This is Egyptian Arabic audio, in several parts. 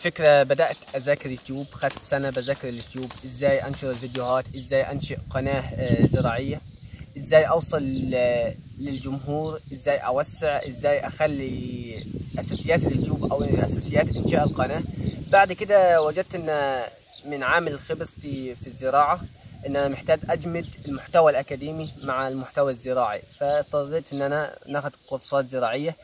الفكرة بدأت أذاكر يوتيوب خدت سنة بذاكر اليوتيوب إزاي أنشر الفيديوهات إزاي أنشئ قناة آه، زراعية إزاي أوصل ل- للجمهور إزاي أوسع إزاي أخلي أساسيات اليوتيوب أو أساسيات إنشاء القناة بعد كده وجدت أن من عامل خبرتي في الزراعة ان انا محتاج اجمد المحتوى الاكاديمي مع المحتوى الزراعي فاضطريت ان انا ناخد كورسات زراعيه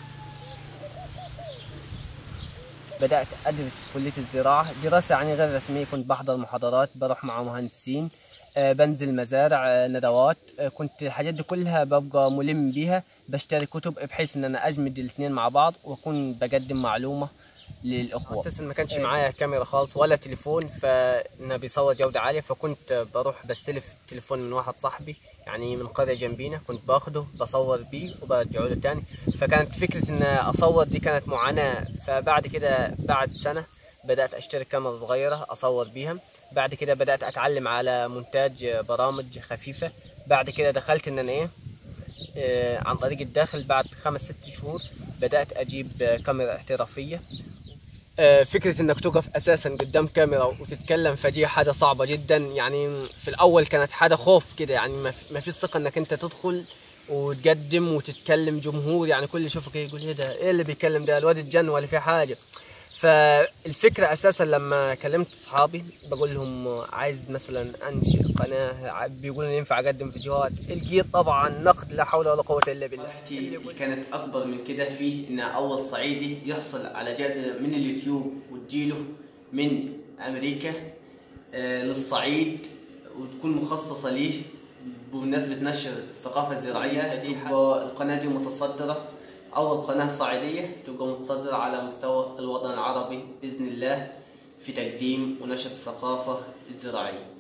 بدأت أدرس كلية الزراعة دراسة يعني غير رسمية كنت بحضر محاضرات بروح مع مهندسين آه، بنزل مزارع آه، ندوات آه، كنت الحاجات دي كلها ببقى ملم بيها بشتري كتب بحيث ان انا اجمد الاثنين مع بعض واكون بقدم معلومة للاخوة اساسا ما كانش معايا كاميرا خالص ولا تليفون فانه بيصور جودة عالية فكنت بروح بستلف تليفون من واحد صاحبي يعني من قرية جنبينا كنت باخده بصور بيه وبرجعه له تاني فكانت فكرة ان اصور دي كانت معاناة فبعد كده بعد سنة بدأت اشتري كاميرا صغيرة اصور بيها بعد كده بدأت اتعلم على مونتاج برامج خفيفة بعد كده دخلت ان انا ايه آه، عن طريق الداخل بعد خمس ست شهور بدأت أجيب آه، كاميرا احترافية آه، فكرة انك تقف اساسا قدام كاميرا وتتكلم فدي حاجة صعبة جدا يعني في الاول كانت حاجة خوف كده يعني ما في- ما فيش ثقة انك انت تدخل وتقدم وتتكلم جمهور يعني كل يشوفك يقول ايه ده ايه اللي بيتكلم ده الواد اتجن ولا في حاجة فالفكرة اساسا لما كلمت اصحابي بقول لهم عايز مثلا انشئ قناة ع- بيقولوا لي ينفع اقدم فيديوهات لقيت طبعا نقد لا حول ولا قوة الا بالله اللي كانت اكبر من كده فيه ان اول صعيدي يحصل على جائزة من اليوتيوب وتجيله من امريكا آه، للصعيد وتكون مخصصة ليه بمناسبة نشر الثقافة الزراعية تبقى القناة دي متصدرة أول قناة صعيدية تبقى متصدرة على مستوى الوطن العربي بإذن الله في تقديم ونشر الثقافة الزراعية